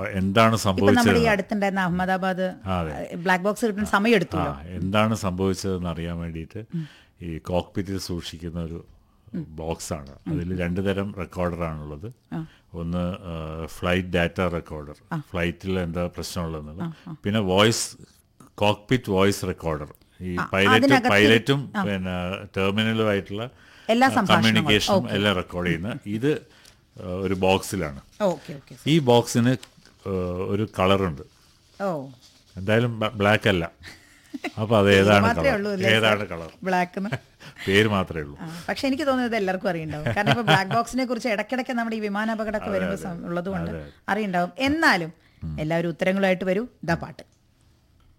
എന്താണ് ഇപ്പൊ നമ്മുടെ സംഭവിച്ചത് ഈ അടുത്തുണ്ടായിരുന്ന അഹമ്മദാബാദ് അതെ. ബ്ലാക്ക് ബോക്സ് കിട്ടുന്ന സമയം ആ എടുത്തല്ലോ എന്താണ് സംഭവിച്ചതെന്ന് അറിയാൻ വേണ്ടിയിട്ട് ഈ കോക്പിറ്റിൽ സൂക്ഷിക്കുന്ന ഒരു ബോക്സ് ആണ് അതിൽ രണ്ട് തരം റെക്കോർഡറാണുള്ളത് ഒന്ന് ഫ്ലൈറ്റ് ഡാറ്റ റെക്കോർഡർ ഫ്ലൈറ്റിൽ എന്താ പ്രശ്നമുള്ളതെന്നുള്ളത് പിന്നെ വോയിസ് കോക്പിറ്റ് വോയിസ് റെക്കോർഡർ ഈ പൈലറ്റ് അതിനകത്ത് പൈലറ്റും പിന്നെ ടെർമിനലുമായിട്ടുള്ള എല്ലാ സംഭാഷണങ്ങളും. കമ്മ്യൂണിക്കേഷനും എല്ലാം റെക്കോർഡ് ചെയ്യുന്ന ഇത് ആ, ഒരു ബോക്സിലാണ് ഓക്കെ ഓക്കെ ഈ ബോക്സിന് ആ, ഒരു കളറുണ്ട് ഓ എന്തായാലും ബ്ലാക്ക് അല്ല അപ്പൊ അത് ഏതാണ് മാത്രമേ കളർ ഉള്ളൂ അല്ലേ ഏതാണ് കളർ ബ്ലാക്ക് പേര് മാത്രമേ ഉള്ളൂ പക്ഷെ എനിക്ക് തോന്നുന്നത് എല്ലാവർക്കും അറിയണ്ടാവും കാരണം ഇപ്പൊ ബ്ലാക്ക് ബോക്സിനെ കുറിച്ച് ഇടയ്ക്കിടയ്ക്ക് നമ്മുടെ ഈ വിമാനാപകടമൊക്കെ വരുമ്പോൾ ഉള്ളതുകൊണ്ട് അറിയണ്ടാവും എന്നാലും എല്ലാവരും ഉത്തരങ്ങളുമായിട്ട് വരൂ ദാ പാട്ട്